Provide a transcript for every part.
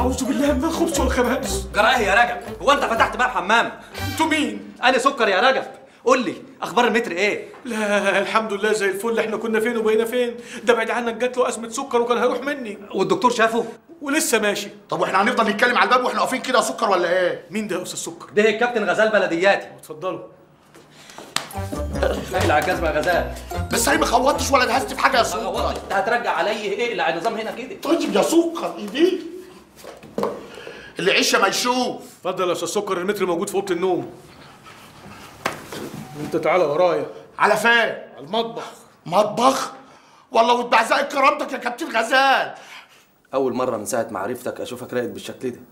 اعوذ بالله من الخبث والخبائث جرى ايه يا رجب هو انت فتحت باب حمام انتوا مين انا سكر يا رجب قول لي اخبار المتر ايه لا الحمد لله زي الفل احنا كنا فين وبقينا فين ده بعد عنك جات له ازمه سكر وكان هيروح مني والدكتور شافه ولسه ماشي طب واحنا هنفضل نتكلم على الباب واحنا واقفين كده يا سكر ولا ايه؟ مين ده يا استاذ سكر ده الكابتن غزال بلدياتي اتفضلوا اقلع على الجزمه يا غزال بس انا ما خوضتش ولا دهست في حاجه يا ما سكر غوطتش انت هترجع عليا ايه اقلع النظام هنا كده طيب يا سكر ايدي اللي عيشه ما يشوف اتفضل يا استاذ سكر المتر موجود في اوضه النوم انت تعالى ورايا على فين؟ على المطبخ مطبخ والله وتبعزقك كرامتك يا كابتن غزال اول مره من ساعه ما عرفتك اشوفك راقد بالشكل ده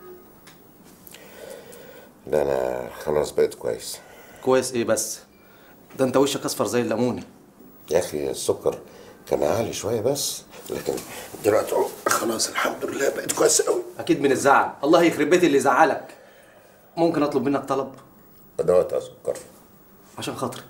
لا انا خلاص بقيت كويس كويس ايه بس ده انت وشك اصفر زي الليمونه يا اخي السكر كان عالي شويه بس لكن دلوقتي أهو خلاص الحمد لله بقيت كويس قوي اكيد من الزعل الله يخرب بيت اللي زعلك ممكن اطلب منك طلب دوت يا سكر عشان خاطري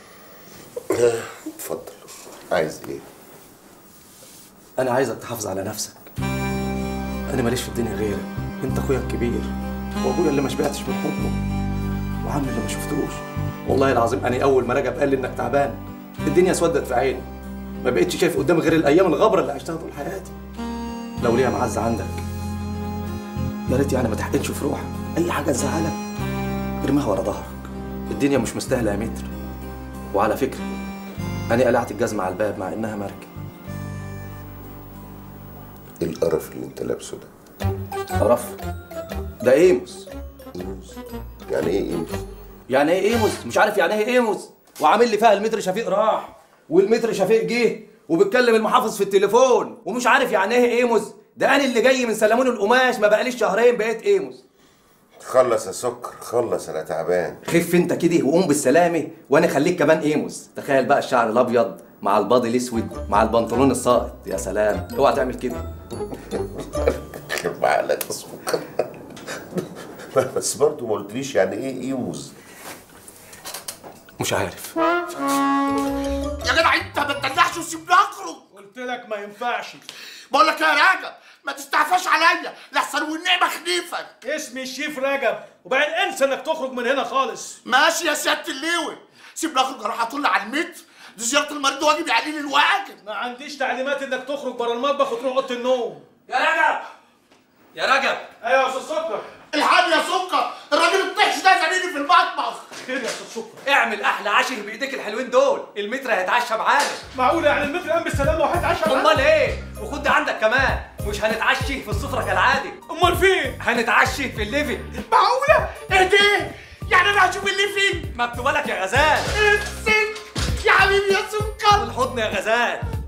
اتفضل عايز ايه انا عايزك تحافظ على نفسك انا ماليش في الدنيا غيرك انت اخويا الكبير وابويا اللي ما شبعتش من حضنه وعمي اللي ما شفتوش والله العظيم انا اول ما رجب قال لي انك تعبان الدنيا اسودت في عيني ما بقتش شايف قدامي غير الايام الغبره اللي عشتها طول حياتي لو ليا معزه عندك يا ريت يعني ما تحقنش في روحك اي حاجه تزعلك ارميها ورا ظهرك الدنيا مش مستاهله يا متر وعلى فكره انا قلعت الجزمه على الباب مع انها مركب ايه القرف اللي انت لابسه ده قرف ده ايموس ايموس يعني ايه ايموس يعني ايه ايموس مش عارف يعني ايه ايموس وعامل لي فيها المتر شفيق راح والمتر شفيق جه وبتكلم المحافظ في التليفون ومش عارف يعني ايه ايموس ده انا اللي جاي من سلمون القماش ما بقاليش شهرين بقيت ايموس خلص يا سكر خلص انا تعبان خف انت كده وقوم بالسلامه وانا خليك كمان ايموس تخيل بقى الشعر الابيض مع الباضي الاسود مع البنطلون الساقط يا سلام اوعى تعمل كده خف عقلك يا سكر بس برضه ما قلتليش يعني ايه ايموس مش عارف يا جدع انت ما تدلعش وسيبني اخرج قلت لك ما ينفعش بقول لك يا راجل ما تستعفاش عليا لحسن والنعمه خليفك اسمي الشيف رجب وبعدين انسى انك تخرج من هنا خالص ماشي يا سياده الليوي سيبني اخرج اروح اطل على المتر دي زياره المريض واجب عليه الواجب ما عنديش تعليمات انك تخرج بره المطبخ وتروح اوضه النوم يا رجب يا رجب ايوه يا استاذ سكر الحاج يا سكر الراجل الطحش ده زميلي في المطبخ خير يا استاذ سكر اعمل احلى عشاء بايديك الحلوين دول المتر هيتعشى معانا معقول يعني المتر قام بالسلامه وهيتعشى معانا؟ امال ايه وخد عندك كمان مش هنتعشي في السفره كالعاده امال فين هنتعشي في الليفل معقوله ايه ده يعني انا هشوف اللي فيه مكتوبه لك يا غزال السن يا حبيبي يا سكر الحضن يا غزال